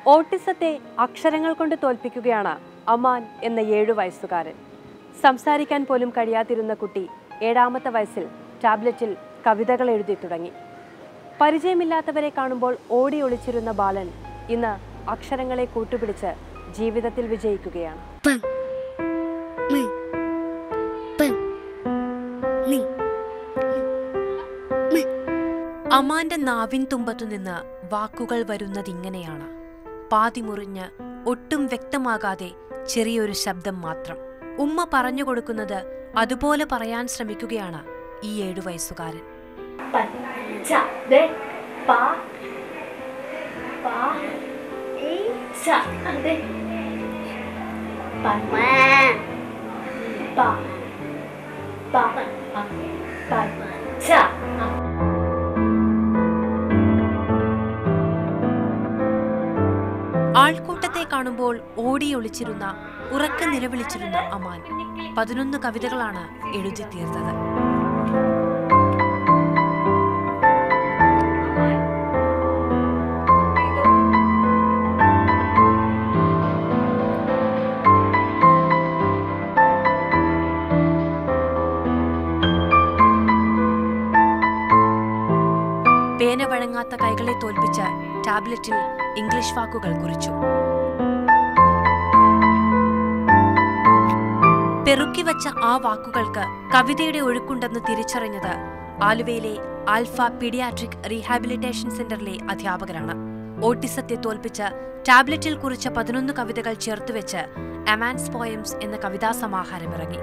ഓട്ടിസത്തെ അക്ഷരങ്ങൾ കൊണ്ട് തോൽപ്പിക്കുകയാണ് അമാൻ എന്ന ഏഴു വയസ്സുകാരൻ സംസാരിക്കാൻ പോലും കഴിയാതിരുന്ന കുട്ടി ഏഴാമത്തെ വയസ്സിൽ ടാബ്ലറ്റിൽ കവിതകൾ എഴുതി തുടങ്ങി പരിചയമില്ലാത്തവരെ കാണുമ്പോൾ ഓടി ഒളിച്ചിരുന്ന ബാലൻ ഇന്ന് അക്ഷരങ്ങളെ കൂട്ടുപിടിച്ച് ജീവിതത്തിൽ വിജയിക്കുകയാണ് പങ് മ് പങ് നി അമാന്റെ നാവിൻ തുമ്പത്തു നിന്ന് വാക്കുകൾ വരുന്നതിങ്ങനെയാണ് പാതിമുറിഞ്ഞ് ഒട്ടും വ്യക്തമാകാതെ ചെറിയൊരു ശബ്ദം മാത്രം ഉമ്മ പറഞ്ഞു കൊടുക്കുന്നത് അതുപോലെ പറയാൻ ശ്രമിക്കുകയാണ് ഈ ഏഴു വയസ്സുകാരൻ പച്ച ദേ പ പ ഈ ച അതെ പ മ പ പ പ ച ആൾക്കൂട്ടത്തെ കാണുമ്പോൾ ഓടിയൊളിച്ചിരുന്ന ഉറക്ക നിലവിളിച്ചിരുന്ന അമാൻ പതിനൊന്ന് കവിതകളാണ് എഴുതി തീർത്തത് പേന വഴങ്ങാത്ത കൈകളെ തോൽപ്പിച്ച് ടാബ്ലറ്റിൽ ഇംഗ്ലീഷ് വാക്കുകൾ കുറിച്ചു പെറുക്കി വച്ച ആ വാക്കുകൾക്ക് കവിതയുടെ ഒഴുക്കുണ്ടെന്ന് തിരിച്ചറിഞ്ഞത് ആലുവയിലെ ആൽഫ പീഡിയാട്രിക് റീഹാബിലിറ്റേഷൻ സെന്ററിലെ അധ്യാപകരാണ് ഓട്ടിസത്തെ തോൽപ്പിച്ച് ടാബ്ലറ്റിൽ കുറിച്ച പതിനൊന്ന് കവിതകൾ ചേർത്തുവെച്ച് അമാൻസ് പോയംസ് എന്ന കവിതാ സമാഹാരം ഇറങ്ങി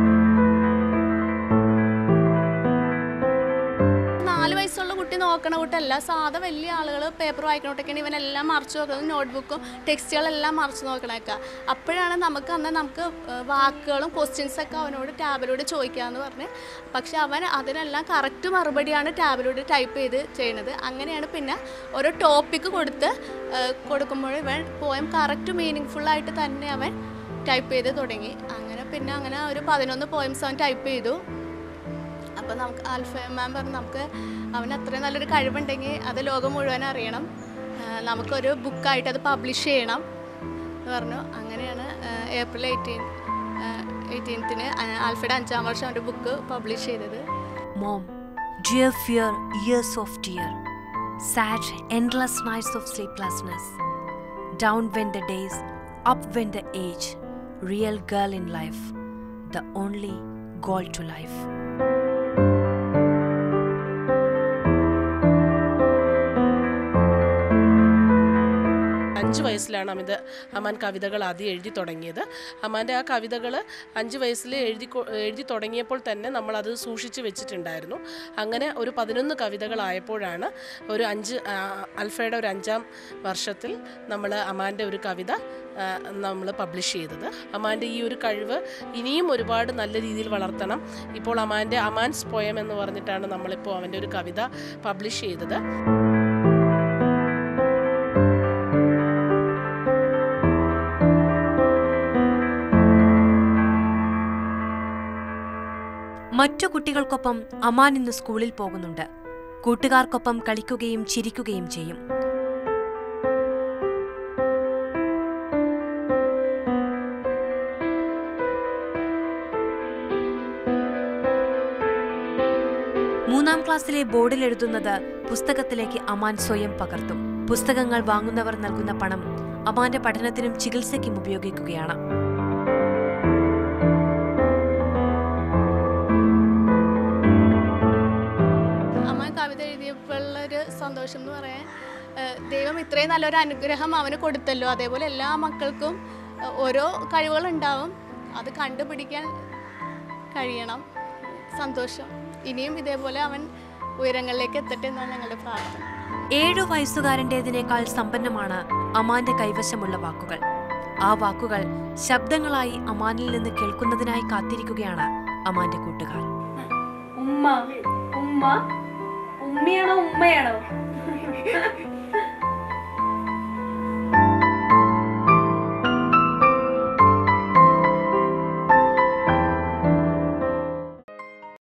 നാല് വയസ്സുള്ള കുട്ടി നോക്കണ കൂട്ടല്ല സാധാ വലിയ ആളുകൾ പേപ്പർ വായിക്കണോട്ടൊക്കെയാണ് ഇവനെല്ലാം മറിച്ച് നോക്കുന്നത് നോട്ട്ബുക്കും ടെക്സ്റ്റുകളെല്ലാം മറിച്ച് നോക്കണേക്ക അപ്പോഴാണ് നമുക്ക് അന്ന് നമുക്ക് ഏഹ്, വാക്കുകളും ക്വസ്റ്റ്യൻസ് ഒക്കെ അവനോട് ടാബിലൂടെ ചോദിക്കാമെന്ന് പറഞ്ഞ് പക്ഷെ അവൻ അതിനെല്ലാം കറക്റ്റ് മറുപടിയാണ് ടാബിലൂടെ ടൈപ്പ് ചെയ്ത് ചെയ്യണത് അങ്ങനെയാണ് പിന്നെ ഓരോ ടോപ്പിക്ക് കൊടുത്ത് ഏഹ്, കൊടുക്കുമ്പോൾ ഇവൻ പോയം കറക്റ്റ് മീനിങ് ഫുള്ളായിട്ട് തന്നെ അവൻ ടൈപ്പ് ചെയ്ത് തുടങ്ങി അങ്ങനെ പിന്നെ അങ്ങനെ ഒരു പതിനൊന്ന് പോയിംസ് അവൻ ടൈപ്പ് ചെയ്തു അപ്പോൾ നമുക്ക് ആൽഫ മാം പറഞ്ഞു നമുക്ക് അവന് അത്രയും നല്ലൊരു കഴിവുണ്ടെങ്കിൽ അത് ലോകം മുഴുവൻ അറിയണം ആ, നമുക്കൊരു ബുക്കായിട്ട് അത് പബ്ലിഷ് ചെയ്യണം എന്ന് പറഞ്ഞു അങ്ങനെയാണ് ആ, ഏപ്രിൽ എയ്റ്റീൻ എയ്റ്റീൻത്തിന് ആൽഫയുടെ അഞ്ചാം വർഷം അവൻ്റെ ബുക്ക് പബ്ലിഷ് ചെയ്തത് Mom, dear fear, years of tear, sad, endless nights of sleeplessness. Down went the days, up went the age, real girl in life, the only goal to life. അഞ്ച് വയസ്സിലാണ് അമിത് അമാൻ കവിതകൾ ആദ്യം എഴുതി തുടങ്ങിയത് അമാൻ്റെ ആ കവിതകൾ അഞ്ച് വയസ്സിൽ എഴുതി കൊ- എഴുതി തുടങ്ങിയപ്പോൾ തന്നെ നമ്മളത് സൂക്ഷിച്ച് വെച്ചിട്ടുണ്ടായിരുന്നു അങ്ങനെ ഒരു പതിനൊന്ന് കവിതകളായപ്പോഴാണ് ഒരു അഞ്ച് ആ, അൽഫയുടെ ഒരു അഞ്ചാം വർഷത്തിൽ നമ്മൾ അമാൻ്റെ ഒരു കവിത നമ്മൾ പബ്ലിഷ് ചെയ്തത് അമാൻ്റെ ഈ ഒരു കഴിവ് ഇനിയും ഒരുപാട് നല്ല രീതിയിൽ വളർത്തണം ഇപ്പോൾ അമാൻ്റെ അമാൻസ് പോയം എന്ന് പറഞ്ഞിട്ടാണ് നമ്മളിപ്പോൾ അവൻ്റെ ഒരു കവിത പബ്ലിഷ് ചെയ്തത് മറ്റു കുട്ടികൾക്കൊപ്പം അമാൻ ഇന്ന് സ്കൂളിൽ പോകുന്നുണ്ട് കൂട്ടുകാർക്കൊപ്പം കളിക്കുകയും ചിരിക്കുകയും ചെയ്യും മൂന്നാം ക്ലാസ്സിലെ ബോർഡിൽ എഴുതുന്നത് പുസ്തകത്തിലേക്ക് അമാൻ സ്വയം പകർത്തും പുസ്തകങ്ങൾ വാങ്ങുന്നവർ നൽകുന്ന പണം അമാന്റെ പഠനത്തിനും ചികിത്സയ്ക്കും ഉപയോഗിക്കുകയാണ് അമ്മ കവിത എഴുതിയപ്പോഴുള്ളൊരു സന്തോഷം എന്ന് പറയാൻ ഏഹ്, ദൈവം ഇത്രയും നല്ലൊരു അനുഗ്രഹം അവന് കൊടുത്തല്ലോ അതേപോലെ എല്ലാ മക്കൾക്കും ഏഹ്, ഓരോ കഴിവുകളുണ്ടാവും അത് കണ്ടുപിടിക്കാൻ കഴിയണം സന്തോഷം ഇനിയും ഇതേപോലെ അവൻ ഉയരങ്ങളിലേക്ക് എത്തട്ടെ എന്നാണ് ഞങ്ങളുടെ പ്രാർത്ഥന ഏഴു വയസ്സുകാരൻ്റെതിനേക്കാൾ സമ്പന്നമാണ് അമാന്റെ കൈവശമുള്ള വാക്കുകൾ ആ വാക്കുകൾ ശബ്ദങ്ങളായി അമാനിൽ നിന്ന് കേൾക്കുന്നതിനായി കാത്തിരിക്കുകയാണ് അമാന്റെ കൂട്ടുകാർ ഉമ്മ ഉമ്മ ഉമ്മയാണോ ഉമ്മയാണോ